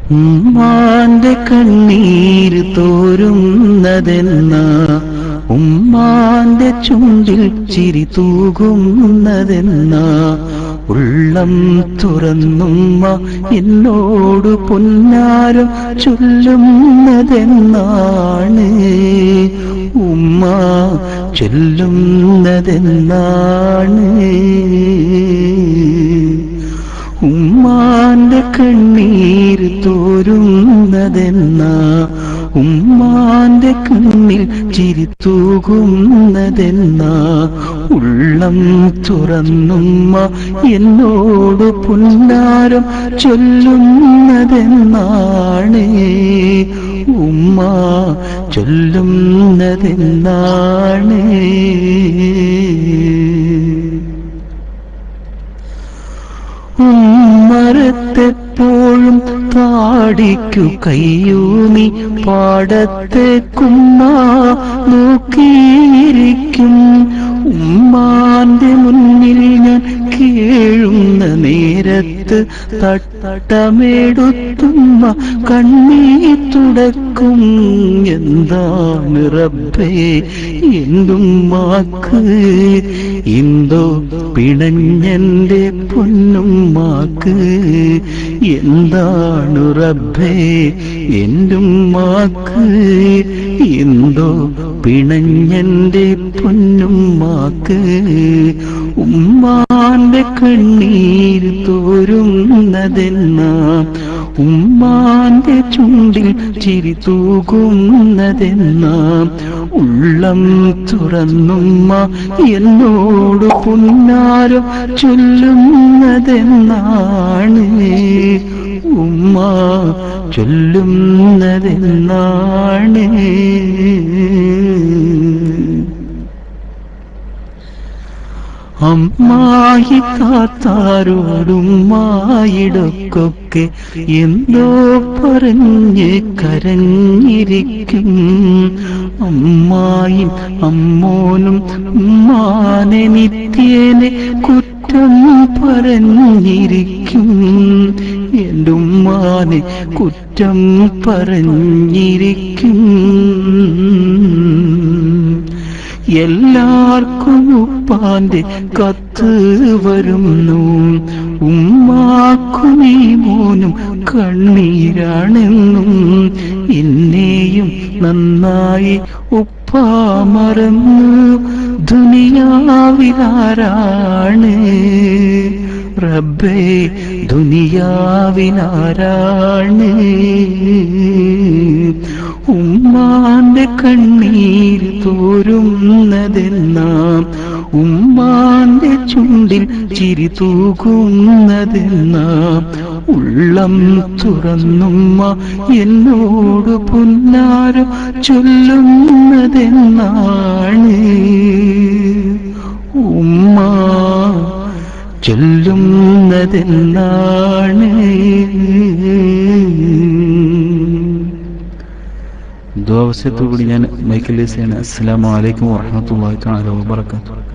ഉമ്മാന്റെ കണ്ണീര് തോരുന്നതെന്ന ഉമ്മാന്റെ ചുണ്ടിൽ ചിരി തൂകുന്നതെന്ന ഉള്ളം തുറന്നുമ്മ എന്നോട് പൊന്നാരം ചൊല്ലുന്നതെന്നാണ് ഉമ്മ ചൊല്ലുന്നതെന്നാണ് ഉമ്മാന്റെ കണ്ണീര് തോരുന്നതെന്ന ഉമ്മാന്റെ കണ്ണിൽ ചിരി തൂകുന്നതെന്ന ഉള്ളം തുറന്നുമ്മ എന്നോട് പുന്നാരം ചൊല്ലുന്നതെന്നാണ് ഉമ്മ ചൊല്ലുന്നതെന്നാണ് ഉമ്മരത്തെപ്പോഴും താടിക്കു കയ്യൂന്നി പാടത്തേക്കുമ്മ നോക്കിയിരിക്കും ഉമ്മാന്റെ മുന്നിൽ ഞാൻ കേഴുന്ന നേരത്ത് തട്ടമെടുത്തുമ്മ കണ്ണീ തുടക്കും എന്താണ് റബ്ബേ എന്തുമ്മാക്ക് എന്തോ പിണഞ്ഞെന്റെ പൊന്നുമ്മാക്ക് എന്താണ് റബ്ബേ എന്റുമ്മാക്ക് എന്തോ പിണഞ്ഞെന്റെ പൊന്നുമ്മാക്ക് ഉമ്മാന്റെ കണ്ണീര് തോരുന്നതെന്ന ഉമ്മാന്റെ ചുണ്ടിൽ ചിരി തൂകുന്നതെന്ന ഉള്ളം തുറന്നുമ്മ എന്നോട് പുന്നാരം ചൊല്ലുന്നതെന്നാണ് ഉമ്മ ചൊല്ലുന്നതെന്നാണ് അമ്മായി താത്താരോടുമ്മായിടക്കൊക്കെ എന്തോ പറഞ്ഞ് കരഞ്ഞിരിക്കും അമ്മായും അമ്മോനും ഉമ്മാനെ നിത്യേനെ കുറ്റം പറഞ്ഞിരിക്കും എൻ്റെ ഉമ്മാനെ കുറ്റം പറഞ്ഞിരിക്കും എല്ലാവർക്കും ഉപ്പാന്റെ കത്ത് വരുന്നു ഉമ്മാക്കും ഈ മോനും കണ്ണീരാണെന്നും എന്നെയും നന്നായി ഉപ്പ മറന്നു ദുനിയാവിലാരാണ് റബ്ബേ ദുനിയാവിലാരാണ് ഉമ്മാന്റെ കണ്ണീര് തോരുന്നതെന്നാം ഉമ്മാന്റെ ചുണ്ടിൽ ചിരി തൂകുന്നതെന്നാം ഉള്ളം തുറന്നുമ്മ എന്നോട് പുന്നാരം ചൊല്ലുന്നതെന്നാണ് ഉമ്മ ചൊല്ലുന്നതെന്നാണ് ദ്വാവസ്യത്തോടുകൂടി ഞാൻ മൈക്കിൽ അസ്സലാമു അലൈക്കും വറഹമത്തല്ലാഹി തആല വബറകാതുഹു